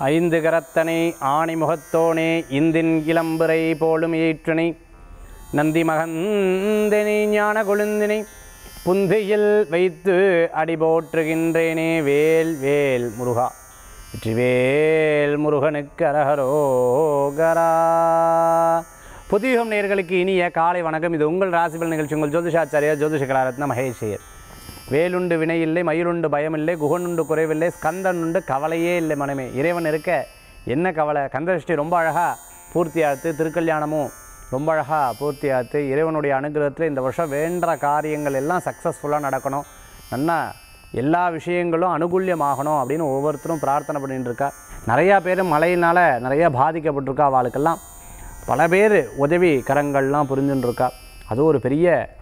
ஐந்து கரத்தனை ஆணி முகத்தோனே இந்தின் இளம்பிறை போலும் ஈற்றனை நந்தி மகந்தனை ஞான கொழுந்தினை புந்தையில் வைத்து அடி போற்றுகின்றேனே வேல் வேல் முருகா வெற்றிவேல் முருகனுக்கு அரஹரோகரா புதியுகம் நேர்களுக்கு இனிய காலை வணக்கம் இது உங்கள் ராசிபல் நிகழ்ச்சி உங்கள் ஜோதிஷாச்சாரியா ஜோதிஷ கலாரத்ன மகேஷியர் வேலுண்டு வினை இல்லை மயிலுண்டு பயமில்லை குகனுண்டு குறைவில்லை ஸ்கந்தன் உண்டு கவலையே இல்லை மனமே இறைவன் இருக்க என்ன கவலை கந்தசஷ்டி ரொம்ப அழகாக பூர்த்தியாத்து திருக்கல்யாணமும் ரொம்ப அழகாக பூர்த்தியாத்து இறைவனுடைய அனுகிரகத்தில் இந்த வருஷம் வேண்ட காரியங்கள் எல்லாம் சக்ஸஸ்ஃபுல்லாக நடக்கணும் நன்னா எல்லா விஷயங்களும் அனுகூல்யமாகணும் அப்படின்னு ஒவ்வொருத்தரும் பிரார்த்தனை பண்ணிட்டு இருக்கா நிறையா பேர் மழையினால் நிறையா பாதிக்கப்பட்டிருக்கா அவளுக்கெல்லாம் பல பேர் உதவி கரங்கள்லாம் புரிஞ்சுன்னு இருக்கா அது ஒரு பெரிய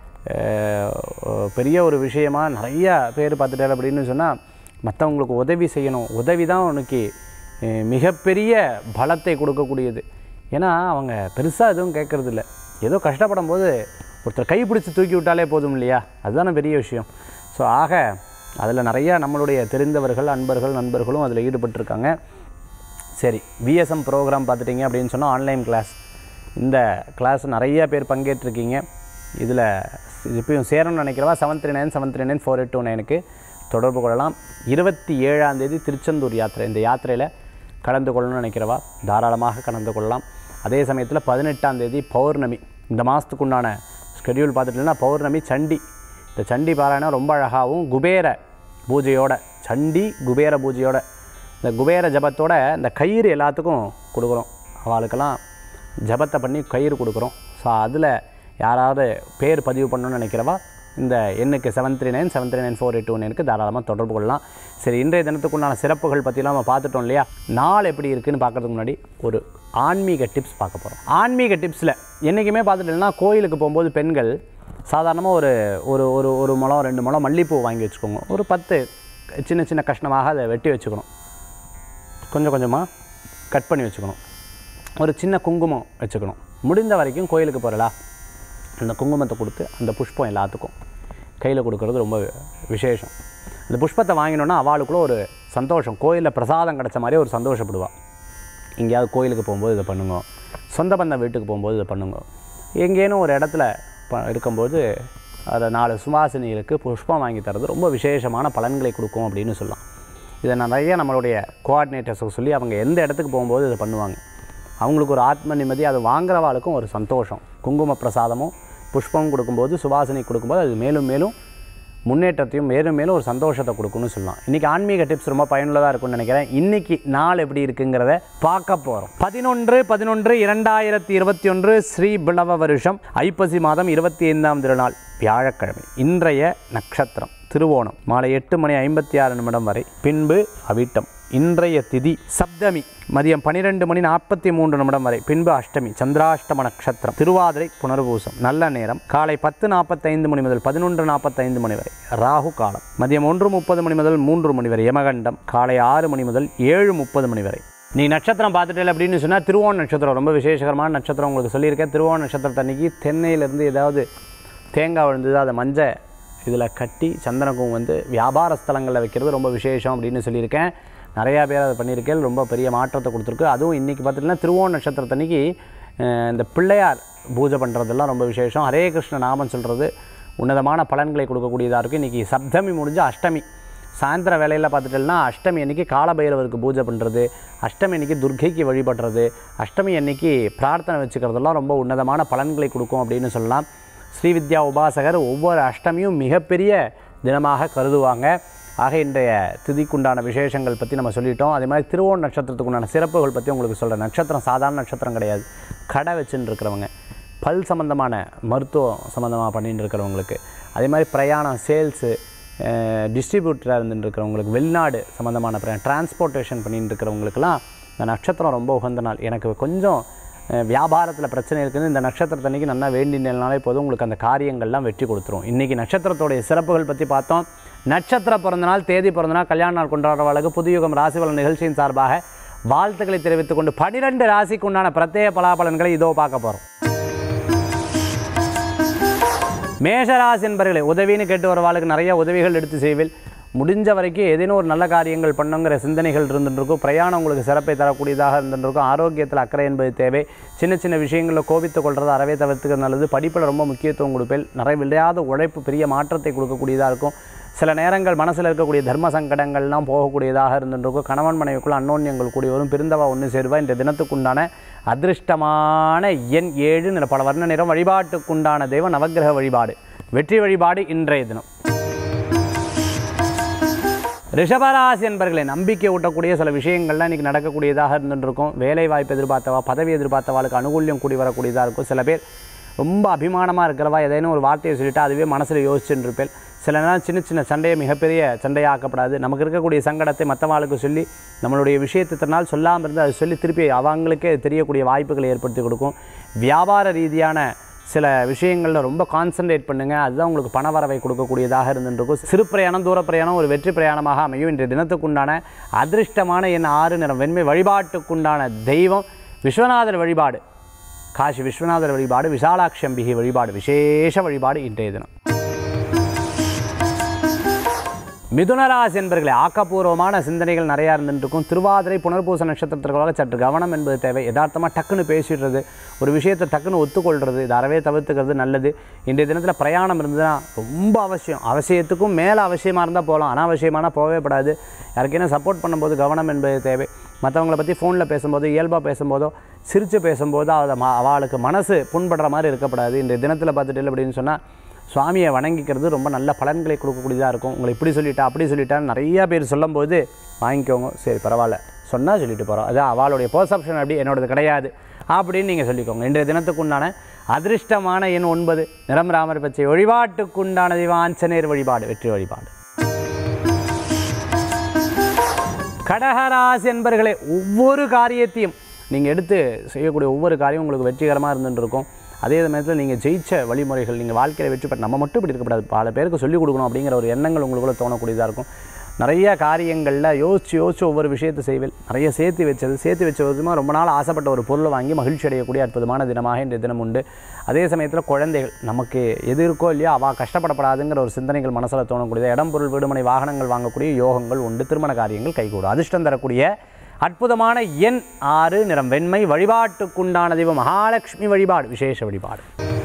அஹ், பெரிய ஒரு விஷயமா நிறைய பேர் பார்த்துட்டாரு அப்படின்னு சொன்னால் மற்றவங்களுக்கு உதவி செய்யணும் உதவி தான் உனக்கு அஹ், மிகப்பெரிய பலத்தை கொடுக்கக்கூடியது ஏன்னா அவங்க பெருசாக எதுவும் கேட்கறது இல்ல ஏதோ கஷ்டப்படும் போது ஒருத்தர் கை பிடிச்சி தூக்கி விட்டாலே போதும் இல்லையா அதுதானே பெரிய விஷயம் ஸோ ஆக அதில் நிறையா நம்மளுடைய தெரிந்தவர்கள் அன்பர்கள் நண்பர்களும் அதில் ஈடுபட்டிருக்காங்க சரி விஎஸ்எம் ப்ரோக்ராம் பார்த்துட்டிங்க அப்படின்னு சொன்னால் ஆன்லைன் கிளாஸ் இந்த கிளாஸ் நிறைய பேர் பங்கேற்றிருக்கீங்க இதில் இப்பயும் சேரணும்னு நினைக்கிறவா seven three nine seven three nine four eight two நைனுக்கு தொடர்பு கொள்ளலாம் இருபத்தி ஏழாம் தேதி திருச்செந்தூர் யாத்திரை இந்த யாத்திரையில் கலந்து கொள்ளணும்னு நினைக்கிறவா தாராளமாக கலந்து கொள்ளலாம் அதே சமயத்தில் பதினெட்டாம் தேதி பௌர்ணமி இந்த மாதத்துக்கு உண்டான ஸ்கெடியூல் பார்த்துட்டிங்கன்னா பௌர்ணமி சண்டி இந்த சண்டி பாராயணம் ரொம்ப அழகாகவும் குபேர பூஜையோட சண்டி குபேர பூஜையோட இந்த குபேர ஜபத்தோட இந்த கயிறு எல்லாத்துக்கும் கொடுக்குறோம் அவளுக்கெல்லாம் ஜபத்தை பண்ணி கயிறு கொடுக்குறோம் ஸோ அதில் யாராவது பேர் பதிவு பண்ணணும்னு நினைக்கிறவா இந்த எண்ணுக்கு seven three nine seven three nine four eight two நைனுக்கு தாராளமாக தொடர்பு கொள்ளலாம் சரி இன்றைய தினத்துக்குண்டான சிறப்புகள் பற்றிலாம் நம்ம பார்த்துட்டோம் இல்லையா நாள் எப்படி இருக்குன்னு பார்க்கறதுக்கு முன்னாடி ஒரு ஆன்மீக டிப்ஸ் பார்க்க போகிறோம் ஆன்மீக டிப்ஸில் என்றைக்குமே பார்த்துட்டோம்னா கோயிலுக்கு போகும்போது பெண்கள் சாதாரணமாக ஒரு ஒரு ஒரு ஒரு முழம் ரெண்டு முழம் மல்லிப்பூ வாங்கி வச்சுக்கோங்க ஒரு பத்து சின்ன சின்ன கஷ்ணமாக அதை வெட்டி வச்சுக்கணும் கொஞ்சம் கொஞ்சமாக கட் பண்ணி வச்சுக்கணும் ஒரு சின்ன குங்குமம் வச்சுக்கணும் முடிந்த வரைக்கும் கோயிலுக்கு போகிறலா அந்த குங்குமத்தை கொடுத்து அந்த புஷ்பம் எல்லாத்துக்கும் கையில் கொடுக்கறது ரொம்ப விசேஷம் அந்த புஷ்பத்தை வாங்கினோன்னா அவளுக்குள்ள ஒரு சந்தோஷம் கோயிலில் பிரசாதம் கிடச்ச மாதிரி ஒரு சந்தோஷப்படுவாள் எங்கேயாவது கோயிலுக்கு போகும்போது இதை பண்ணுங்க சொந்த பந்த வீட்டுக்கு போகும்போது இதை பண்ணுங்க எங்கேனும் ஒரு இடத்துல ப இருக்கும்போது அதை நாலு சுவாசினிகளுக்கு புஷ்பம் வாங்கி தரது ரொம்ப விசேஷமான பலன்களை கொடுக்கும் அப்படின்னு சொல்லலாம் இதை நிறைய நம்மளுடைய கோஆர்டினேட்டர்ஸுக்கு சொல்லி அவங்க எந்த இடத்துக்கு போகும்போது இதை பண்ணுவாங்க அவங்களுக்கு ஒரு ஆத்ம நிம்மதி அது வாங்குறவாளுக்கும் ஒரு சந்தோஷம் குங்கும பிரசாதமும் புஷ்பம் கொடுக்கும்போது சுவாசினி கொடுக்கும்போது அது மேலும் மேலும் முன்னேற்றத்தையும் மேலும் மேலும் ஒரு சந்தோஷத்தை கொடுக்கும்னு சொல்லலாம் இன்றைக்கி ஆன்மீக டிப்ஸ் ரொம்ப பயனுள்ளதாக இருக்கும்னு நினைக்கிறேன் இன்றைக்கி நாள் எப்படி இருக்குங்கிறத பார்க்க போகிறோம் பதினொன்று பதினொன்று இரண்டாயிரத்தி இருபத்தி ஒன்று ஸ்ரீ பிளவ வருஷம் ஐப்பசி மாதம் இருபத்தி ஐந்தாம் திருநாள் வியாழக்கிழமை இன்றைய நட்சத்திரம் திருவோணம் மாலை எட்டு மணி ஐம்பத்தி ஆறு நிமிடம் வரை பின்பு அவிட்டம் இன்றைய திதி சப்தமி மதியம் பன்னிரெண்டு மணி நாற்பத்தி மூன்று நிமிடம் வரை பின்பு அஷ்டமி சந்திராஷ்டம நட்சத்திரம் திருவாதிரை புனர்பூசம் நல்ல நேரம் காலை பத்து நாற்பத்தைந்து மணி முதல் பதினொன்று நாற்பத்தைந்து மணி வரை ராகு காலம் மதியம் ஒன்று முப்பது மணி முதல் மூன்று மணி வரை யமகண்டம் காலை ஆறு மணி முதல் ஏழு முப்பது மணி வரை நீ நட்சத்திரம் பார்த்துட்டே அப்படின்னு சொன்னால் திருவோண நட்சத்திரம் ரொம்ப விசேஷகரமான நட்சத்திரம் உங்களுக்கு சொல்லியிருக்கேன் திருவோண நட்சத்திரத்தன்னைக்கு தென்னையிலேருந்து ஏதாவது தேங்காய் விழுந்தது அதை மஞ்சள் இதில் கட்டி சந்தனக்கும் வந்து வியாபார ஸ்தலங்களில் வைக்கிறது ரொம்ப விசேஷம் அப்படின்னு சொல்லியிருக்கேன் நிறையா பேர் அதை பண்ணியிருக்கேன் ரொம்ப பெரிய மாற்றத்தை கொடுத்துருக்கு அதுவும் இன்றைக்கி பார்த்துட்டிங்கன்னா திருவோண நட்சத்திரத்தன்னைக்கு அஹ், இந்த பிள்ளையார் பூஜை பண்ணுறதெல்லாம் ரொம்ப விசேஷம் ஹரே கிருஷ்ண நாமம் சொல்கிறது உன்னதமான பலன்களை கொடுக்கக்கூடியதாக இருக்குது இன்றைக்கி சப்தமி முடிஞ்சு அஷ்டமி சாயந்தர வேலையில் பார்த்துட்டோம்னா அஷ்டமி அன்னைக்கு காலபைரவருக்கு பூஜை பண்ணுறது அஷ்டமி அன்னைக்கு துர்க்கைக்கு வழிபடுறது அஷ்டமி அன்னைக்கு பிரார்த்தனை வச்சுக்கிறதெல்லாம் ரொம்ப உன்னதமான பலன்களை கொடுக்கும் அப்படின்னு சொல்லலாம் ஸ்ரீவித்யா உபாசகர் ஒவ்வொரு அஷ்டமியும் மிகப்பெரிய தினமாக கருதுவாங்க ஆக இன்றைய திதிக்குண்டான விசேஷங்கள் பற்றி நம்ம சொல்லிட்டோம் அதே மாதிரி திருவோண நட்சத்திரத்துக்கு உண்டான சிறப்புகள் பற்றி உங்களுக்கு சொல்கிறேன் நட்சத்திரம் சாதாரண நட்சத்திரம் கிடையாது கடை வச்சுன்னு இருக்கிறவங்க பல் சம்மந்தமான மருத்துவம் சம்மந்தமாக பண்ணிட்டு இருக்கிறவங்களுக்கு அதே மாதிரி பிரயாணம் சேல்ஸு டிஸ்ட்ரிபியூட்டராக இருந்துட்டு இருக்கிறவங்களுக்கு வெளிநாடு சம்மந்தமான பிரயாணம் டிரான்ஸ்போர்ட்டேஷன் பண்ணிட்டு இருக்கிறவங்களுக்குலாம் இந்த நட்சத்திரம் ரொம்ப உகந்த நாள் எனக்கு கொஞ்சம் வியாபாரத்தில் பிரச்சனை இருக்குது இந்த நட்சத்திரத்தன்னைக்கு நல்லா வேண்டினாலே போதும் உங்களுக்கு அந்த காரியங்கள்லாம் வெற்றி கொடுத்துரும் இன்றைக்கி நட்சத்திரத்தோடைய சிறப்புகள் பற்றி பார்த்தோம் நட்சத்திர பிறந்த நாள் தேதி பிறந்த நாள் கல்யாண நாள் கொண்டாடுறவர்களுக்கு புதுயுகம் ராசிபலன் நிகழ்ச்சியின் சார்பாக வாழ்த்துக்களை தெரிவித்துக் கொண்டு பனிரெண்டு ராசிக்கு உண்டான பிரத்யேக பலாபலன்களை இதோ பார்க்க போகிறோம் மேஷராசி என்பர்களே உதவின்னு கேட்டு வரவாளுக்கு நிறைய உதவிகள் எடுத்து செய்வில் முடிஞ்ச வரைக்கும் ஏதேனும் ஒரு நல்ல காரியங்கள் பண்ணுங்கிற சிந்தனைகள் இருந்துருக்கும் பிரயாணம் உங்களுக்கு சிறப்பை தரக்கூடியதாக இருந்துருக்கும் ஆரோக்கியத்தில் அக்கறை என்பது தேவை சின்ன சின்ன விஷயங்களில் கோபித்து கொள்றது அறவே தவிர்த்துக்கிறது நல்லது படிப்பில் ரொம்ப முக்கியத்துவம் கொடுப்பேன் நிறைய விளையாத உழைப்பு பெரிய மாற்றத்தை கொடுக்கக்கூடியதாக இருக்கும் சில நேரங்கள் மனசில் இருக்கக்கூடிய தர்ம சங்கடங்கள்லாம் போகக்கூடியதாக இருந்துருக்கும் கணவன் மனைவிக்குள்ள அன்னோன்யங்கள் கூடி வரும் பிரிந்தவா ஒன்று சேருவா இந்த தினத்துக்குண்டான அதிர்ஷ்டமான எண் ஏழு நிற பல வர்ண நிறம் வழிபாட்டுக்குண்டான தெய்வம் நவக்கிரக வழிபாடு வெற்றி வழிபாடு இன்றைய தினம் ரிஷபராசி என்பர்களை நம்பிக்கை ஊட்டக்கூடிய சில விஷயங்கள்லாம் இன்றைக்கி நடக்கக்கூடியதாக இருந்துருக்கும் வேலை வாய்ப்பு எதிர்பார்த்தவா பதவி எதிர்பார்த்தவாளுக்கு அனுகூல்யம் கூடி வரக்கூடியதாக இருக்கும் சில பேர் ரொம்ப அபிமானமாக இருக்கிறவா ஏதேனும் ஒரு வார்த்தையை சொல்லிட்டு அதுவே மனசில் யோசிச்சுட்டு இருப்பேன் சில நேரம் சின்ன சின்ன சண்டையை மிகப்பெரிய சண்டையாக்கப்படாது நமக்கு இருக்கக்கூடிய சங்கடத்தை மற்றவாளுக்கு சொல்லி நம்மளுடைய விஷயத்தினால் சொல்லாமல் இருந்து அதை சொல்லி திருப்பி அவங்களுக்கே தெரியக்கூடிய வாய்ப்புகளை ஏற்படுத்தி கொடுக்கும் வியாபார ரீதியான சில விஷயங்களில் ரொம்ப கான்சன்ட்ரேட் பண்ணுங்கள் அதுதான் உங்களுக்கு பண வரவை கொடுக்கக்கூடியதாக இருந்துருக்கும் சிறு பிரயாணம் தூர பிரயாணம் ஒரு வெற்றி பிரயாணமாக அமையும் இன்றைய தினத்துக்குண்டான அதிர்ஷ்டமான என் ஆறு நிறம் வெண்மை வழிபாட்டுக்குண்டான தெய்வம் விஸ்வநாதர் வழிபாடு காசி விஸ்வநாதர் வழிபாடு விசாலாட்சி அம்பிகை வழிபாடு விசேஷ வழிபாடு இன்றைய தினம் மிதுனராசி என்பர்களே ஆக்கப்பூர்வமான சிந்தனைகள் நிறையா இருந்துருக்கும் திருவாதிரை புனர்பூச நட்சத்திரத்திற்காக சற்று கவனம் என்பது தேவை யதார்த்தமாக டக்குன்னு பேசிடுறது ஒரு விஷயத்தை டக்குன்னு ஒத்துக்கொள்கிறது இது அறவே தவிர்த்துக்கிறது நல்லது இன்றைய தினத்தில் பிரயாணம் இருந்ததுன்னா ரொம்ப அவசியம் அவசியத்துக்கும் மேலே அவசியமாக இருந்தால் போகலாம் அனாவசியமான போகவே படாது யாருக்கேனும் சப்போர்ட் பண்ணும்போது கவனம் என்பது தேவை மற்றவங்களை பற்றி ஃபோனில் பேசும்போது இயல்பாக பேசும்போதோ சிரித்து பேசும்போதோ அதை ம அவளுக்கு மனசு புண்படுற மாதிரி இருக்கப்படாது இன்றைய தினத்தில் பார்த்துட்டு அப்படின்னு சொன்னால் சுவாமியை வணங்கிக்கிறது ரொம்ப நல்ல பலன்களை கொடுக்கக்கூடியதாக இருக்கும் உங்களை இப்படி சொல்லிட்டா அப்படி சொல்லிட்டான்னு நிறையா பேர் சொல்லும்போது வாங்கிக்கோங்க சரி பரவாயில்ல சொன்னால் சொல்லிட்டு போகிறோம் அது அவளுடைய பர்செப்ஷன் அப்படி என்னோடது கிடையாது அப்படின்னு நீங்கள் சொல்லிக்கோங்க இன்றைய தினத்துக்குண்டான அதிர்ஷ்டமான எண் ஒன்பது நிறம் ராமர் பச்சை வழிபாட்டுக்குண்டான திவாஞ்சனேர் வழிபாடு வெற்றி வழிபாடு கடகராசி என்பர்களே ஒவ்வொரு காரியத்தையும் நீங்கள் எடுத்து செய்யக்கூடிய ஒவ்வொரு காரியம் உங்களுக்கு வெற்றிகரமாக இருந்துட்டு இருக்கும் அதே சமயத்தில் நீங்கள் ஜெயிச்ச வழிமுறைகள் நீங்கள் வாழ்க்கையில் வெற்றி பெற்ற நம்ம மட்டும் இப்படி இருக்கக்கூடாது பல பேருக்கு சொல்லிக் கொடுக்கணும் அப்படிங்கிற ஒரு எண்ணங்கள் உங்களுக்குள்ள தோணக்கூடியதாக இருக்கும் நிறைய காரியங்களில் யோசிச்சு யோசிச்சு ஒவ்வொரு விஷயத்தை செய்வேன் நிறைய சேர்த்து வச்சது சேர்த்து வச்ச விதமாக ரொம்ப நாள் ஆசைப்பட்ட ஒரு பொருளை வாங்கி மகிழ்ச்சி அடையக்கூடிய அற்புதமான தினமாக இன்றைய தினம் உண்டு அதே சமயத்தில் குழந்தைகள் நமக்கு எது இருக்கோ இல்லையோ அவள் கஷ்டப்படப்படாதுங்கிற ஒரு சிந்தனைகள் மனசில் தோணக்கூடியது இடம் பொருள் வீடுமனை வாகனங்கள் வாங்கக்கூடிய யோகங்கள் உண்டு திருமண காரியங்கள் கைகூடும் அதிர்ஷ்டம் தரக்கூடிய அற்புதமான எண் ஆறு நிறம் வெண்மை வழிபாட்டுக்குண்டான தெய்வம் மகாலட்சுமி வழிபாடு விசேஷ வழிபாடு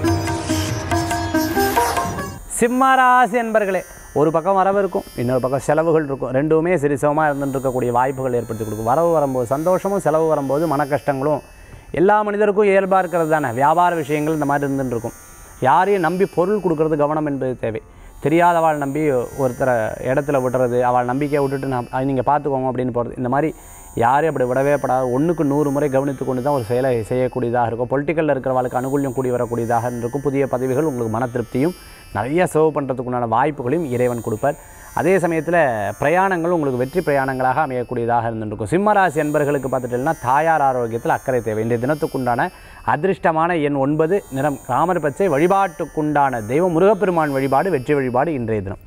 சிம்மராசி என்பர்களே ஒரு பக்கம் வரவு இருக்கும் இன்னொரு பக்கம் செலவுகள் இருக்கும் ரெண்டுமே சரிசமமாக இருந்துட்டு இருக்கக்கூடிய வாய்ப்புகள் ஏற்படுத்தி கொடுக்கும் வரவு வரும்போது சந்தோஷமும் செலவு வரும்போது மன கஷ்டங்களும் எல்லா மனிதருக்கும் இயல்பாக இருக்கிறது தானே வியாபார விஷயங்கள் இந்த மாதிரி இருந்துட்டு இருக்கும் யாரையும் நம்பி பொருள் கொடுக்கறது கவனம் என்பது தேவை தெரியாதவாள் நம்பி ஒருத்தரை இடத்துல விடுறது அவள் நம்பிக்கையை விட்டுட்டு நான் நீங்கள் பார்த்துக்கோங்க அப்படின்னு போகிறது இந்த மாதிரி யாரையும் அப்படி விடவே படாது ஒன்றுக்கு நூறு முறை கவனித்து கொண்டு தான் ஒரு செயலை செய்யக்கூடியதாக இருக்கும் பொலிட்டிக்கலில் இருக்கிறவளுக்கு அனுகூல்யம் கூடி வரக்கூடியதாக இருக்கும் புதிய பதவிகள் உங்களுக்கு மன திருப்தியும் நிறைய சேவ் பண்ணுறதுக்குண்டான வாய்ப்புகளையும் இறைவன் கொடுப்பார் அதே சமயத்தில் பிரயாணங்கள் உங்களுக்கு வெற்றி பிரயாணங்களாக அமையக்கூடியதாக இருந்துருக்கும் சிம்மராசி என்பர்களுக்கு பார்த்துட்டீங்கன்னா தாயார் ஆரோக்கியத்தில் அக்கறை தேவை இன்றைய தினத்துக்குண்டான அதிர்ஷ்டமான எண் ஒன்பது நிறம் ராமர் பச்சை வழிபாட்டுக்குண்டான தெய்வம் முருகப்பெருமான் வழிபாடு வெற்றி வழிபாடு இன்றைய தினம்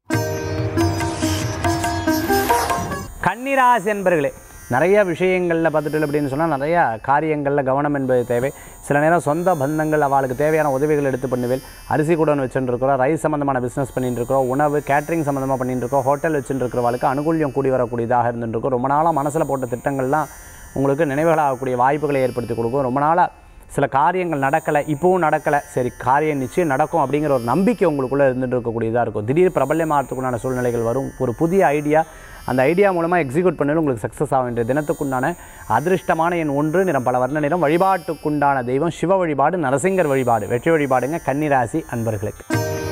கன்னிராசி என்பர்களே நிறைய விஷயங்களில் பார்த்துட்டு அப்படின்னு சொன்னால் நிறைய காரியங்களில் கவனம் என்பது தேவை சில நேரம் சொந்த பந்தங்கள் அவளுக்கு தேவையான உதவிகள் எடுத்து பண்ணுவேன் அரிசி குடோன் வச்சுட்டு இருக்கிறோம் ரைஸ் சம்மந்தமான பிஸ்னஸ் பண்ணிட்டு இருக்கிறோம் உணவு கேட்ரிங் சம்மந்தமாக பண்ணிட்டு இருக்கோம் ஹோட்டல் வச்சுட்டு இருக்கிறவளுக்கு அனுகூல்யம் கூடி வரக்கூடியதாக இருந்துட்டு இருக்கும் ரொம்ப நாளாக மனசில் போட்ட திட்டங்கள்லாம் உங்களுக்கு நினைவுகளாகக்கூடிய வாய்ப்புகளை ஏற்படுத்தி கொடுக்கும் ரொம்ப நாளாக சில காரியங்கள் நடக்கலை இப்போவும் நடக்கலை சரி காரியம் நிச்சயம் நடக்கும் அப்படிங்கிற ஒரு நம்பிக்கை உங்களுக்குள்ளே இருந்துட்டு இருக்கக்கூடியதாக இருக்கும் திடீர் பிரபல்யமாகறதுக்குண்டான சூழ்நிலைகள் வரும் ஒரு புதிய ஐடியா அந்த ஐடியா மூலமாக எக்ஸிக்யூட் பண்ணி உங்களுக்கு சக்ஸஸ் ஆகும் இன்றைய தினத்துக்குண்டான அதிர்ஷ்டமான எண் ஒன்று நிறம் பல வர்ண நிறம் வழிபாட்டுக்குண்டான தெய்வம் சிவ வழிபாடு நரசிங்கர் வழிபாடு வெற்றி வழிபாடுங்க கன்னிராசி அன்பர்களுக்கு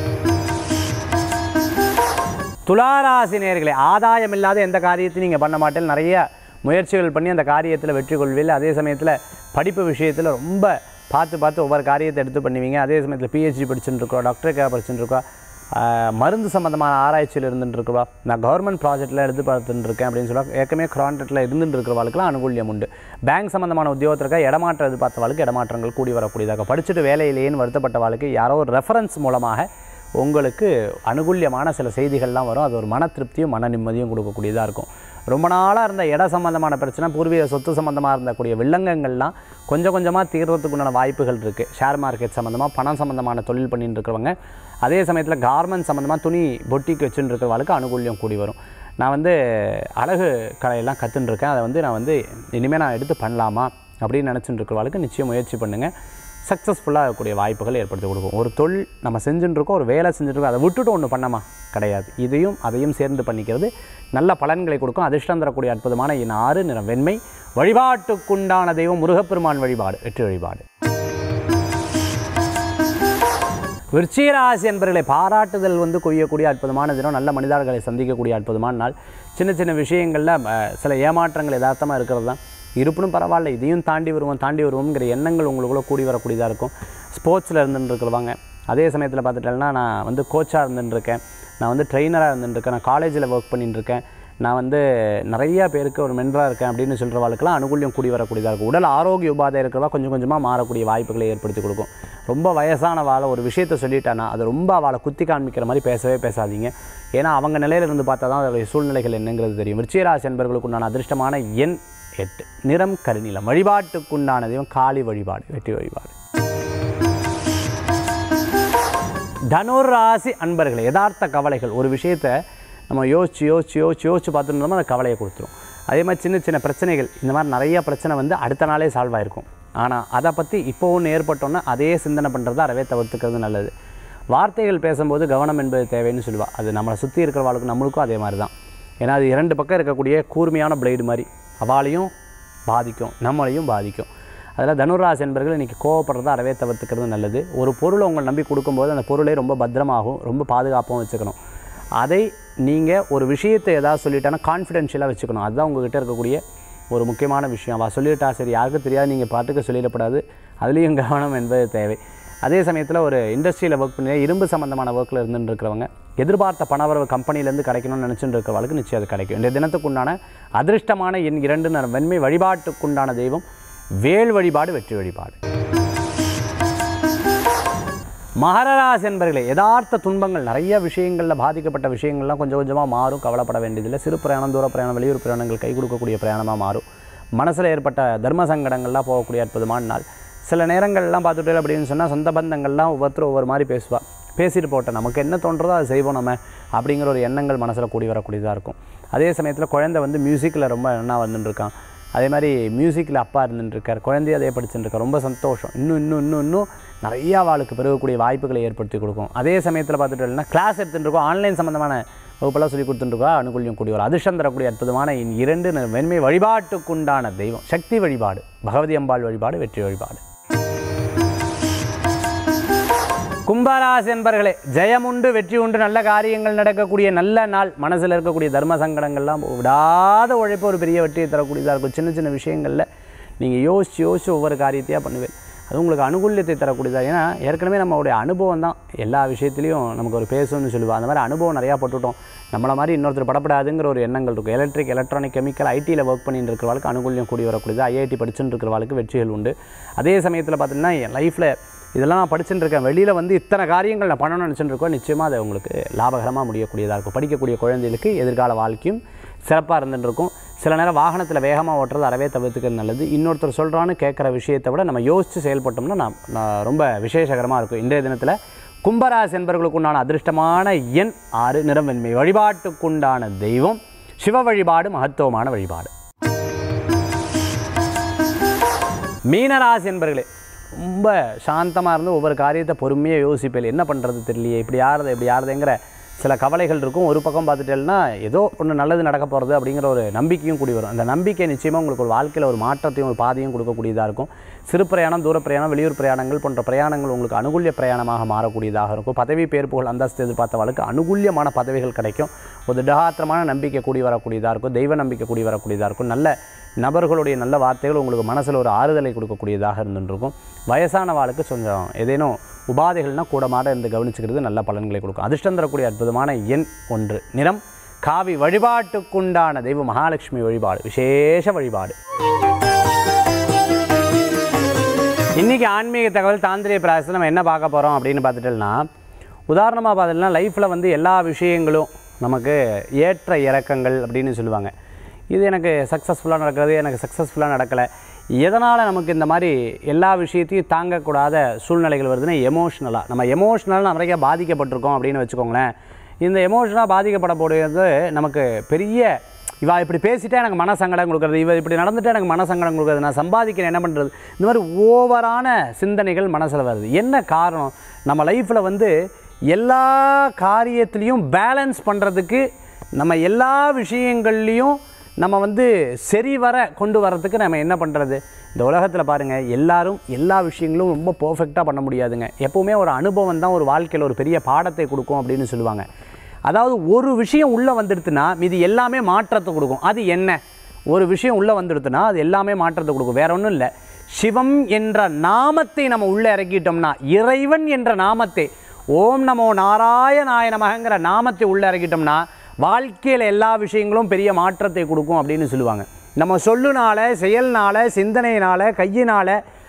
துளாராசி நேர்களே ஆதாயம் இல்லாத எந்த காரியத்தையும் நீங்கள் பண்ண மாட்டேன் நிறைய முயற்சிகள் பண்ணி அந்த காரியத்தில் வெற்றி கொள்வீர்கள் அதே சமயத்தில் படிப்பு விஷயத்தில் ரொம்ப பார்த்து பார்த்து ஒவ்வொரு காரியத்தை எடுத்து பண்ணுவீங்க அதே சமயத்தில் பிஹெச்டி படிச்சுட்டு இருக்கோம் டாக்டருக்காக படிச்சுட்டு இருக்கோம் ஆஹ், மருந்து சம்மந்தமான ஆராய்ச்சியில் இருந்துட்டு இருக்கவா நான் கவர்மெண்ட் ப்ராஜெக்ட்டில் எடுத்து பார்த்துட்டு இருக்கேன் அப்படின்னு சொல்லுவாங்க ஏற்கனவே கான்ட்ராக்டில் இருந்துட்டு இருக்கிறவளுக்குலாம் அனுகூல்யம் உண்டு பேங்க் சம்மந்தமான உத்தியோகத்திற்காக இடமாற்றம் எதிர்பார்த்தவளுக்கு இடமாற்றங்கள் கூடி வரக்கூடியதாக படிச்சுட்டு வேலையிலேன்னு வருத்தப்பட்டவளுக்கு யாரோ ஒரு ரெஃபரன்ஸ் மூலமாக உங்களுக்கு அனுகூல்யமான சில செய்திகள்லாம் வரும் அது ஒரு மன திருப்தியும் மன நிம்மதியும் கொடுக்கக்கூடியதாக இருக்கும் ரொம்ப நாளாக இருந்த இட சம்பந்தமான பிரச்சனை பூர்வீக சொத்து சம்மந்தமாக இருந்தக்கூடிய வில்லங்கங்கள்லாம் கொஞ்சம் கொஞ்சமாக தீர்றதுக்கு உண்டான வாய்ப்புகள் இருக்குது ஷேர் மார்க்கெட் சம்மந்தமாக பணம் சம்மந்தமான தொழில் பண்ணிட்டு இருக்கிறவங்க அதே சமயத்தில் கார்மெண்ட் சம்மந்தமாக துணி பொட்டிக்கு வச்சுட்டு இருக்கிறவங்களுக்கு அனுகூல்யம் கூடி வரும் நான் வந்து அழகு கலையெல்லாம் கற்றுட்டுருக்கேன் அதை வந்து நான் வந்து இனிமேல் நான் எடுத்து பண்ணலாமா அப்படின்னு நினச்சிட்டு இருக்கிறவளுக்கு நிச்சயம் முயற்சி பண்ணுங்கள் சக்ஸஸ்ஃபுல்லாக இருக்கக்கூடிய வாய்ப்புகள் ஏற்படுத்தி கொடுக்கும் ஒரு தொழில் நம்ம செஞ்சுட்டு இருக்கோம் ஒரு வேலை செஞ்சுட்டு இருக்கோம் அதை விட்டுட்டு ஒன்று பண்ணமா கிடையாது இதையும் அதையும் சேர்ந்து பண்ணிக்கிறது நல்ல பலன்களை கொடுக்கும் அதிர்ஷ்டம் தரக்கூடிய அற்புதமான என் ஆறு நிறம் வெண்மை வழிபாட்டுக்குண்டான தெய்வம் முருகப்பெருமான் வழிபாடு வெற்றி வழிபாடு விருச்சிகராசி என்பர்களை பாராட்டுதல் வந்து கொய்யக்கூடிய அற்புதமான தினம் நல்ல மனிதர்களை சந்திக்கக்கூடிய அற்புதமான நாள் சின்ன சின்ன விஷயங்களில் அஹ், சில ஏமாற்றங்கள் யதார்த்தமாக இருக்கிறது தான் இருப்பினும் பரவாயில்ல இதையும் தாண்டி வருவோம் தாண்டி வருவோம்ங்கிற எண்ணங்கள் உங்களுக்குள்ள கூடி வரக்கூடியதாக இருக்கும் ஸ்போர்ட்ஸில் இருந்துட்டு இருக்கிறவங்க அதே சமயத்தில் பார்த்துட்டேன்னா நான் வந்து கோச்சாக இருந்துட்டு இருக்கேன் நான் வந்து ட்ரெயினராக இருந்துட்டு இருக்கேன் நான் காலேஜில் ஒர்க் பண்ணிட்டு இருக்கேன் நான் வந்து நிறையா பேருக்கு ஒரு மென்டராக இருக்கேன் அப்படின்னு சொல்கிறவாளுக்கெல்லாம் அனுகூல்யம் கூடி வரக்கூடியதாக இருக்கும் உடல் ஆரோக்கிய உபாதை இருக்கிறவா கொஞ்சம் கொஞ்சமாக மாறக்கூடிய வாய்ப்புகளை ஏற்படுத்தி கொடுக்கும் ரொம்ப வயசான வாழை ஒரு விஷயத்தை சொல்லிட்டானா அது ரொம்ப அவளை குத்தி காண்பிக்கிற மாதிரி பேசவே பேசாதீங்க ஏன்னா அவங்க நிலையில இருந்து பார்த்தா தான் அதோடைய சூழ்நிலைகள் என்னங்கிறது தெரியும் விருச்சிகராசி என்பவர்களுக்கு உண்டான அதிர்ஷ்டமான எண் எட்டு நிறம் கருநிலம் வழிபாட்டுக்குண்டான தெய்வம் காளி வழிபாடு வெற்றி வழிபாடு தனுர் ராசி அன்பர்களே யதார்த்த கவலைகள் ஒரு விஷயத்தை நம்ம யோசிச்சு யோசிச்சு யோசிச்சு யோசிச்சு பார்த்துட்டு இருந்தோம்னா அந்த கவலையை கொடுத்துரும் அதே மாதிரி சின்ன சின்ன பிரச்சனைகள் இந்த மாதிரி நிறைய பிரச்சனை வந்து அடுத்த நாளே சால்வ் ஆயிருக்கும் ஆனால் அதை பற்றி இப்போ ஒன்று ஏற்பட்டோன்னா அதே சிந்தனை பண்ணுறது அறவே தவிர்த்துக்கிறது நல்லது வார்த்தைகள் பேசும்போது கவனம் என்பது தேவைன்னு சொல்லுவாள் அது நம்மளை சுற்றி இருக்கிறவாளுக்கும் நம்மளுக்கும் அதே மாதிரி தான் ஏன்னா அது இரண்டு பக்கம் இருக்கக்கூடிய கூர்மையான பிளேடு மாதிரி அவாளையும் பாதிக்கும் நம்மளையும் பாதிக்கும் அதில் தனுராசி என்பர்கள் இன்றைக்கி கோவப்படுறத அறவே தவிர்த்துக்கிறது நல்லது ஒரு பொருளை உங்களை நம்பி கொடுக்கும்போது அந்த பொருளை ரொம்ப பத்திரமாகவும் ரொம்ப பாதுகாப்பாகவும் வச்சுக்கணும் அதை நீங்கள் ஒரு விஷயத்தை ஏதாவது சொல்லிட்டானா கான்ஃபிடென்ஷியலாக வச்சுக்கணும் அதுதான் உங்ககிட்ட இருக்கக்கூடிய ஒரு முக்கியமான விஷயம் அவள் சொல்லிட்டா சரி யாருக்கும் தெரியாது நீங்கள் பாட்டுக்கு சொல்லிடக்கூடாது அதுலேயும் கவனம் என்பது தேவை அதே சமயத்தில் ஒரு இண்டஸ்ட்ரியில் ஒர்க் பண்ணி இரும்பு சம்மந்தமான ஒர்க்கில் இருந்துட்டு இருக்கிறவங்க எதிர்பார்த்த பணவரவு கம்பெனிலேருந்து கிடைக்கணும்னு நினச்சிட்டு இருக்கிறவங்களுக்கு நிச்சயம் அது கிடைக்கும் இந்த தினத்துக்குண்டான அதிர்ஷ்டமான எண் இரண்டு நிறம் வெண்மை வழிபாட்டுக்குண்டான தெய்வம் வேல் வழிபாடு வெற்றி வழிபாடு மகரராசி என்பர்களே யதார்த்த துன்பங்கள் நிறைய விஷயங்களில் பாதிக்கப்பட்ட விஷயங்கள்லாம் கொஞ்சம் கொஞ்சமாக மாறும் கவலைப்பட வேண்டியதில்லை சிறு பிரயாணம் தூர பிரயாணம் வெளியூர் பிரயாணங்கள் கை கொடுக்கக்கூடிய பிரயாணமாக மாறும் மனசில் ஏற்பட்ட தர்ம சங்கடங்கள்லாம் போகக்கூடிய அற்புதமான நாள் சில நேரங்கள்லாம் பார்த்துட்டு அப்படின்னு சொன்னால் சொந்த பந்தங்கள்லாம் ஒவ்வொருத்தரும் ஒவ்வொரு மாதிரி பேசுவா பேசிட்டு போட்டேன் நமக்கு என்ன தோன்றதோ அதை செய்வோம் நம்ம அப்படிங்கிற ஒரு எண்ணங்கள் மனசில் கூடி வரக்கூடியதாக இருக்கும் அதே சமயத்தில் குழந்தை வந்து மியூசிக்கில் ரொம்ப என்ன வந்துட்டு இருக்கான் அதே மாதிரி மியூசிக்கில் அப்பா இருந்துட்டு இருக்கார் குழந்தைய அதே படிச்சுட்டு இருக்கார் ரொம்ப சந்தோஷம் இன்னும் இன்னும் இன்னும் இன்னும் நிறையா வாழ்க்கை பெருகக்கூடிய வாய்ப்புகளை ஏற்படுத்தி கொடுக்கும் அதே சமயத்தில் பார்த்துட்டு கிளாஸ் எடுத்துட்டு இருக்கோம் ஆன்லைன் சம்மந்தமான வகுப்பெல்லாம் சொல்லி கொடுத்துட்டுருக்கோம் அனுகூல்யம் கூடிய ஒரு அதிர்ஷ்டம் தரக்கூடிய அற்புதமான இந்த இரண்டு ந- வெண்மை வழிபாட்டுக்குண்டான தெய்வம் சக்தி வழிபாடு பகவதி அம்பாள் வழிபாடு வெற்றி வழிபாடு கும்பராசி என்பர்களே ஜெயமுண்டு வெற்றி உண்டு நல்ல காரியங்கள் நடக்கக்கூடிய நல்ல நாள் மனசில் இருக்கக்கூடிய தர்ம சங்கடங்கள்லாம் விடாத உழைப்பு ஒரு பெரிய வெற்றியை தரக்கூடியதாக இருக்கும் சின்ன சின்ன விஷயங்களில் நீங்கள் யோசிச்சு யோசிச்சு ஒவ்வொரு காரியத்தையாக பண்ணுவேன் அது உங்களுக்கு அனுகூல்யத்தை தரக்கூடியதாக ஏன்னா ஏற்கனவே நம்மளுடைய அனுபவம் தான் எல்லா விஷயத்துலையும் நமக்கு ஒரு பேசும்னு சொல்லுவாள் அந்த மாதிரி அனுபவம் நிறையா பட்டுட்டோம் நம்மளை மாதிரி இன்னொருத்தர் படப்படாதுங்கிற ஒரு எண்ணங்கள் இருக்கும் எலக்ட்ரிக் எலக்ட்ரானிக் கெமிக்கல் ஐடியில் ஒர்க் பண்ணிட்டு இருக்கிறவளுக்கு அனுகூல்யம் கூடி வரக்கூடியது ஐஐடி படிச்சுட்டு இருக்கிறவளுக்கு வெற்றிகள் உண்டு அதே சமயத்தில் பார்த்தீங்கன்னா என் லைஃப்பில் இதெல்லாம் நான் படிச்சுட்டு இருக்கேன் வெளியில் வந்து இத்தனை காரியங்கள் நான் பண்ணணும்னு நினச்சிட்டு இருக்கோம் நிச்சயமாக அது உங்களுக்கு லாபகரமாக முடியக்கூடியதாக இருக்கும் படிக்கக்கூடிய குழந்தைகளுக்கு எதிர்கால வாழ்க்கையும் சிறப்பாக இருந்துட்டு இருக்கும் சில நேரம் வாகனத்தில் வேகமாக ஓட்டுறது அறவே தவிர்த்துக்கிறது நல்லது இன்னொருத்தர் சொல்கிறான்னு கேட்குற விஷயத்தை விட நம்ம யோசித்து செயல்பட்டோம்னா நான் நான் ரொம்ப விசேஷகரமாக இருக்கும் இன்றைய தினத்தில் கும்பராசி என்பவர்களுக்குண்டான அதிர்ஷ்டமான எண் ஆறு நிறம் வெண்மை வழிபாட்டுக்குண்டான தெய்வம் சிவ வழிபாடு மகத்துவமான வழிபாடு மீனராசி என்பர்களே ரொம்ப சாந்தமாக இருந்து ஒவ்வொரு காரியத்தை பொறுமையாக யோசிப்பேன் என்ன பண்ணுறது தெரியலையே இப்படி யாரது இப்படி யாரதுங்கிற சில கவலைகள் இருக்கும் ஒரு பக்கம் பார்த்துட்டேன்னா ஏதோ ஒன்று நல்லது நடக்க போகிறது அப்படிங்கிற ஒரு நம்பிக்கையும் கூடி வரும் அந்த நம்பிக்கை நிச்சயமாக உங்களுக்கு ஒரு வாழ்க்கையில் ஒரு மாற்றத்தையும் ஒரு பாதையும் கொடுக்கக்கூடியதாக இருக்கும் சிறு பிரயாணம் தூர பிரயாணம் வெளியூர் பிரயாணங்கள் போன்ற பிரயாணங்கள் உங்களுக்கு அனுகூல்ய பிரயாணமாக மாறக்கூடியதாக இருக்கும் பதவி பேர் புகழ் அந்தஸ்து எதிர்பார்த்தவளுக்கு அனுகூல்யமான பதவிகள் கிடைக்கும் ஒரு திடகாத்திரமான நம்பிக்கை கூடி வரக்கூடியதாக இருக்கும் தெய்வ நம்பிக்கை கூடி வரக்கூடியதாக இருக்கும் நல்ல நபர்களுடைய நல்ல வார்த்தைகள் உங்களுக்கு மனசில் ஒரு ஆறுதலை கொடுக்கக்கூடியதாக இருந்துருக்கும் வயசான வாளுக்கு கொஞ்சம் ஏதேனும் உபாதைகள்னால் கூடமாட இருந்து கவனிச்சுக்கிறது நல்ல பலன்களை கொடுக்கும் அதிர்ஷ்டம் தரக்கூடிய அற்புதமான எண் ஒன்று நிறம் காவி வழிபாட்டுக்குண்டான தெய்வ மகாலட்சுமி வழிபாடு விசேஷ வழிபாடு இன்றைக்கி ஆன்மீக தகவல் தாந்திரிய பிராயசத்தில் நம்ம என்ன பார்க்க போகிறோம் அப்படின்னு பார்த்துட்டோம்னா உதாரணமாக பார்த்தீங்கன்னா லைஃப்பில் வந்து எல்லா விஷயங்களும் நமக்கு ஏற்ற இறக்கங்கள் அப்படின்னு சொல்லுவாங்க இது எனக்கு சக்ஸஸ்ஃபுல்லாக நடக்கிறது எனக்கு சக்ஸஸ்ஃபுல்லாக நடக்கலை எதனால் நமக்கு இந்த மாதிரி எல்லா விஷயத்தையும் தாங்கக்கூடாத சூழ்நிலைகள் வருதுன்னா எமோஷ்னலாக நம்ம எமோஷ்னலாக நிறைய பாதிக்கப்பட்டிருக்கோம் அப்படின்னு வச்சுக்கோங்களேன் இந்த எமோஷனாக பாதிக்கப்படக்கூடியது நமக்கு பெரிய இவா இப்படி பேசிட்டா எனக்கு மனசங்கடம் கொடுக்குறது இவ இப்படி நடந்துட்டா எனக்கு மனசங்கடம் கொடுக்குறது நான் சம்பாதிக்கிறேன் என்ன பண்ணுறது இந்த மாதிரி ஓவரான சிந்தனைகள் மனசில் வருது என்ன காரணம் நம்ம லைஃப்பில் வந்து எல்லா காரியத்துலேயும் பேலன்ஸ் பண்ணுறதுக்கு நம்ம எல்லா விஷயங்கள்லேயும் நம்ம வந்து சரிவர கொண்டு வரதுக்கு நம்ம என்ன பண்ணுறது இந்த உலகத்தில் பாருங்கள் எல்லாரும் எல்லா விஷயங்களும் ரொம்ப பர்ஃபெக்டாக பண்ண முடியாதுங்க எப்போவுமே ஒரு அனுபவம் தான் ஒரு வாழ்க்கையில் ஒரு பெரிய பாடத்தை கொடுக்கும் அப்படின்னு சொல்லுவாங்க அதாவது ஒரு விஷயம் உள்ளே வந்துடுத்துன்னா மீதி எல்லாமே மாற்றத்தை கொடுக்கும் அது என்ன ஒரு விஷயம் உள்ளே வந்துடுத்துன்னா அது எல்லாமே மாற்றத்தை கொடுக்கும் வேற ஒன்றும் இல்லை சிவம் என்ற நாமத்தை நம்ம உள்ளே இறக்கிட்டோம்னா இறைவன் என்ற நாமத்தை ஓம் நமோ நாராயணாய நமகங்கிற நாமத்தை உள்ளே இறக்கிட்டோம்னா வாழ்க்கையில் எல்லா விஷயங்களும் பெரிய மாற்றத்தை கொடுக்கும் அப்படின்னு சொல்லுவாங்க நம்ம சொல்லுனால செயல்னால சிந்தனையினால கையினால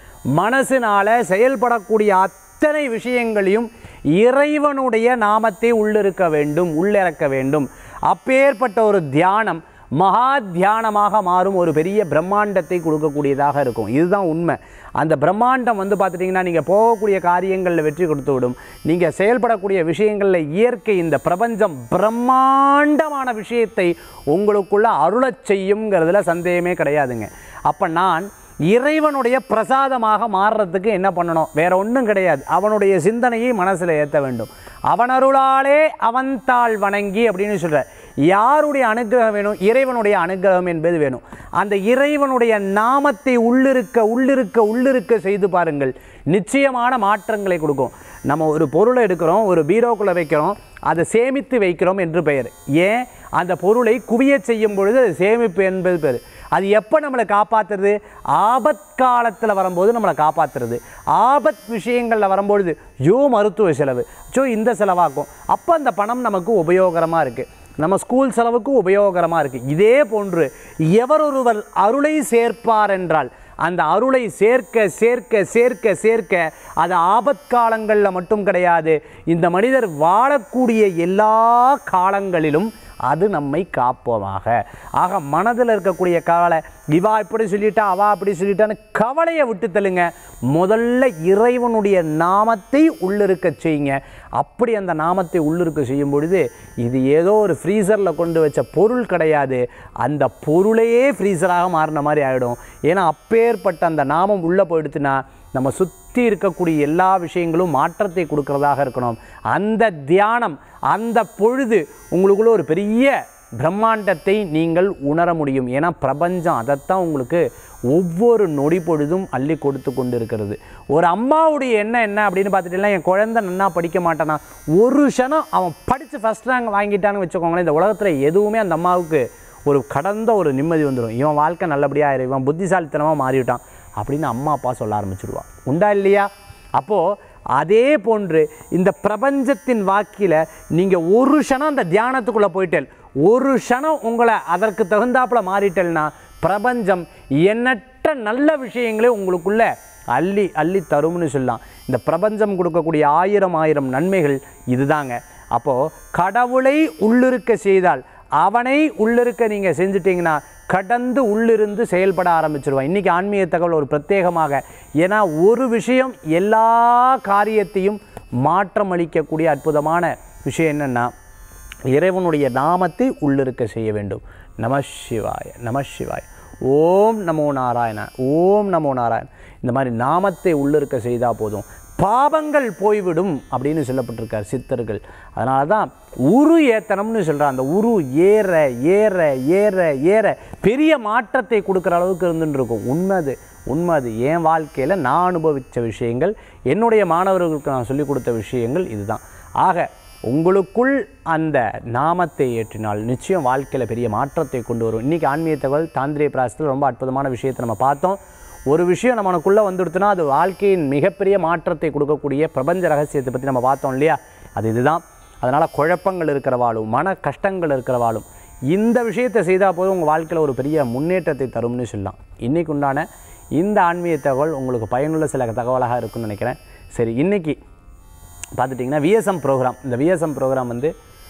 மனசுனால செயல்படக்கூடிய அத்தனை விஷயங்களையும் இறைவனுடைய நாமத்தை உள்ளிருக்க வேண்டும் உள்ளிறக்க வேண்டும் அப்பேற்பட்ட ஒரு தியானம் மகா தியானமாக மாறும் ஒரு பெரிய பிரம்மாண்டத்தை கொடுக்கக்கூடியதாக இருக்கும் இதுதான் உண்மை அந்த பிரம்மாண்டம் வந்து பார்த்துட்டிங்கன்னா நீங்கள் போகக்கூடிய காரியங்களில் வெற்றி கொடுத்து விடும் நீங்கள் செயல்படக்கூடிய விஷயங்களில் இயற்கை இந்த பிரபஞ்சம் பிரம்மாண்டமான விஷயத்தை உங்களுக்குள்ள அருளச் செய்யுங்கிறதுல சந்தேகமே கிடையாதுங்க அப்போ நான் இறைவனுடைய பிரசாதமாக மாறுறதுக்கு என்ன பண்ணணும் வேற ஒன்றும் கிடையாது அவனுடைய சிந்தனையை மனசில் ஏற்ற வேண்டும் அவன் அருளாலே அவன் தாள் வணங்கி அப்படின்னு சொல்ற யாருடைய அனுகிரகம் வேணும் இறைவனுடைய அனுகிரகம் என்பது வேணும் அந்த இறைவனுடைய நாமத்தை உள்ளிருக்க உள்ளிருக்க உள்ளிருக்க செய்து பாருங்கள் நிச்சயமான மாற்றங்களை கொடுக்கும் நம்ம ஒரு பொருளை எடுக்கிறோம் ஒரு பீரோக்குள்ளே வைக்கிறோம் அதை சேமித்து வைக்கிறோம் என்று பெயர் ஏன் அந்த பொருளை குவிய செய்யும் பொழுது அது சேமிப்பு என்பது பேர் அது எப்போ நம்மளை காப்பாற்றுறது ஆபத் காலத்தில் வரும்போது நம்மளை காப்பாற்றுறது ஆபத் விஷயங்களில் வரும்பொழுது யோ மருத்துவ செலவு ஜோ இந்த செலவாக்கும் அப்போ அந்த பணம் நமக்கு உபயோகரமாக இருக்குது நம்ம ஸ்கூல் செலவுக்கு உபயோகரமாக இருக்குது இதே போன்று எவரொருவர் அருளை சேர்ப்பார் என்றால் அந்த அருளை சேர்க்க சேர்க்க சேர்க்க சேர்க்க அது ஆபத்காலங்களில் மட்டும் கிடையாது இந்த மனிதர் வாழக்கூடிய எல்லா காலங்களிலும் அது நம்மை காப்போமாக ஆக மனதில் இருக்கக்கூடிய கவலை இவா இப்படி சொல்லிட்டா அவா அப்படி சொல்லிட்டான்னு கவலையை விட்டு தள்ளுங்க முதல்ல இறைவனுடைய நாமத்தை உள்ளிருக்க செய்யுங்க அப்படி அந்த நாமத்தை உள்ளிருக்க செய்யும் பொழுது இது ஏதோ ஒரு ஃப்ரீசரில் கொண்டு வச்ச பொருள் கிடையாது அந்த பொருளையே ஃப்ரீசராக மாறின மாதிரி ஆகிடும் ஏன்னா அப்பேற்பட்ட அந்த நாமம் உள்ளே போயிடுச்சுன்னா நம்ம சுற்றி இருக்கக்கூடிய எல்லா விஷயங்களும் மாற்றத்தை கொடுக்கறதாக இருக்கணும் அந்த தியானம் அந்த பொழுது உங்களுக்குள்ள ஒரு பெரிய பிரம்மாண்டத்தை நீங்கள் உணர முடியும் ஏன்னா பிரபஞ்சம் அதைத்தான் உங்களுக்கு ஒவ்வொரு நொடி பொழுதும் அள்ளி கொடுத்து கொண்டு இருக்கிறது ஒரு அம்மாவுடைய எண்ணம் என்ன அப்படின்னு பார்த்துட்டீங்கன்னா என் குழந்தை நன்னா படிக்க மாட்டானா ஒரு க்ஷணம் அவன் படித்து ஃபஸ்ட் ரேங்க் வாங்கிட்டான்னு வச்சுக்கோங்களேன் இந்த உலகத்தில் எதுவுமே அந்த அம்மாவுக்கு ஒரு கடந்த ஒரு நிம்மதி வந்துடும் இவன் வாழ்க்கை நல்லபடியாக ஆயிரும் இவன் புத்திசாலித்தனமாக மாறிவிட்டான் அப்படின்னு அம்மா அப்பா சொல்ல ஆரம்பிச்சிடுவான் உண்டா இல்லையா அப்போது அதே போன்று இந்த பிரபஞ்சத்தின் வாக்கில் நீங்கள் ஒரு க்ஷணம் அந்த தியானத்துக்குள்ளே போயிட்டேல் ஒரு க்ஷணம் உங்களை அதற்கு தகுந்தாப்புல மாறிட்டேல்னா பிரபஞ்சம் எண்ணற்ற நல்ல விஷயங்களே உங்களுக்குள்ள அள்ளி அள்ளி தரும்னு சொல்லலாம் இந்த பிரபஞ்சம் கொடுக்கக்கூடிய ஆயிரம் ஆயிரம் நன்மைகள் இதுதாங்க அப்போது கடவுளை உள்ளிருக்க செய்தால் அவனை உள்ளிருக்க நீங்கள் செஞ்சிட்டிங்கன்னா கடந்து உள்ளிருந்து செயல்பட ஆரம்பிச்சிருவான் இன்றைக்கி ஆன்மீக தகவல் ஒரு பிரத்யேகமாக ஏன்னா ஒரு விஷயம் எல்லா காரியத்தையும் மாற்றம் அளிக்கக்கூடிய அற்புதமான விஷயம் என்னென்னா இறைவனுடைய நாமத்தை உள்ளிருக்க செய்ய வேண்டும் நம சிவாய நம சிவாய ஓம் நமோ நாராயண ஓம் நமோ நாராயண இந்த மாதிரி நாமத்தை உள்ளிருக்க செய்தால் போதும் பாவங்கள் போய்விடும் அப்படின்னு சொல்லப்பட்டிருக்கார் சித்தர்கள் அதனால தான் உரு ஏத்தனம்னு சொல்கிறார் அந்த உரு ஏற ஏற ஏற ஏற பெரிய மாற்றத்தை கொடுக்குற அளவுக்கு இருந்துட்டு இருக்கும் உண்மை அது உண்மை அது என் வாழ்க்கையில் நான் அனுபவித்த விஷயங்கள் என்னுடைய மாணவர்களுக்கு நான் சொல்லிக் கொடுத்த விஷயங்கள் இதுதான் ஆக உங்களுக்குள் அந்த நாமத்தை ஏற்றினால் நிச்சயம் வாழ்க்கையில் பெரிய மாற்றத்தை கொண்டு வரும் இன்றைக்கி ஆன்மீக தகவல் தாந்திரிய பிராசத்தில் ரொம்ப அற்புதமான விஷயத்தை நம்ம பார்த்தோம் ஒரு விஷயம் நம்மளுக்குள்ளே வந்துடுத்துனா அது வாழ்க்கையின் மிகப்பெரிய மாற்றத்தை கொடுக்கக்கூடிய பிரபஞ்ச ரகசியத்தை பற்றி நம்ம பார்த்தோம் இல்லையா அது இதுதான் அதனால் குழப்பங்கள் இருக்கிறவாளும் மன கஷ்டங்கள் இருக்கிறவாளும் இந்த விஷயத்தை செய்தால் போதும் உங்கள் வாழ்க்கையில் ஒரு பெரிய முன்னேற்றத்தை தரும்னு சொல்லலாம் இன்றைக்கு உண்டான இந்த ஆன்மீக தகவல் உங்களுக்கு பயனுள்ள சில தகவலாக இருக்கும்னு நினைக்கிறேன் சரி இன்றைக்கி பார்த்துட்டிங்கன்னா விஎஸ்எம் ப்ரோக்ராம் இந்த விஎஸ்எம் ப்ரோக்ராம் வந்து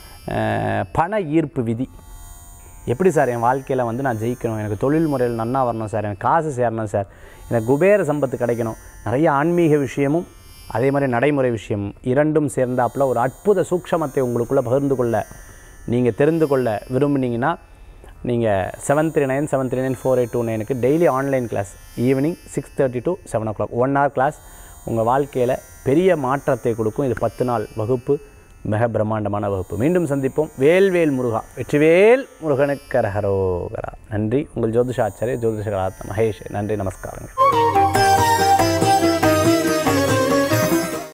அஹ், பண ஈர்ப்பு விதி எப்படி சார் என் வாழ்க்கையில் வந்து நான் ஜெயிக்கணும் எனக்கு தொழில் முறையில் நன்னா வரணும் சார் எனக்கு காசு சேரணும் சார் எனக்கு குபேர சம்பத்து கிடைக்கணும் நிறைய ஆன்மீக விஷயமும் அதே மாதிரி நடைமுறை விஷயம் இரண்டும் சேர்ந்தாப்புல ஒரு அற்புத சூக்ஷமத்தை உங்களுக்குள்ளே பகிர்ந்து கொள்ள நீங்கள் தெரிந்து கொள்ள விரும்புனீங்கன்னா நீங்கள் seven three nine seven three nine four eight two நைனுக்கு daily online class evening six thirty to seven o'clock one hour class உங்கள் வாழ்க்கையில் பெரிய மாற்றத்தை கொடுக்கும் இது பத்து நாள் வகுப்பு மிக பிரம்மாண்டமான வகுப்பு மீண்டும் சந்திப்போம் வேல்வேல் முருகா வெற்றிவேல் முருகனுக்கு கரஹரோகரா நன்றி உங்கள் ஜோதிஷாச்சாரிய ஜோதிஷ கலாத்மா மகேஷ் நன்றி நமஸ்காரங்கள்